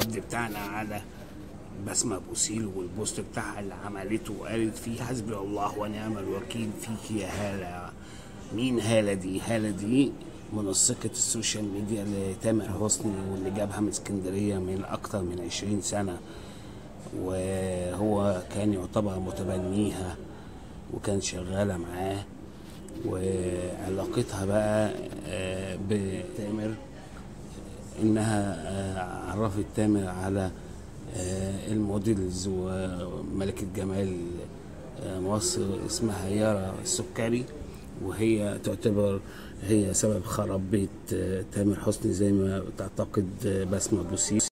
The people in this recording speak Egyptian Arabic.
الرد بتاعنا على بسمة بوسيل والبوست بتاعها اللي عملته وقالت فيه حسبي الله ونعم الوكيل فيك يا هالة مين هالة دي؟ هالة دي منسقة السوشيال ميديا لتامر حسني واللي جابها من اسكندرية من أكتر من عشرين سنة وهو كان يعتبر متبنيها وكان شغالة معاه وعلاقتها بقى آه، بتامر انها آه، عرفت تامر على آه، الموديلز وملكة جمال آه، مصر اسمها يارا السكري وهي تعتبر هي سبب خراب بيت آه، تامر حسني زي ما تعتقد آه، بسمة بوسيل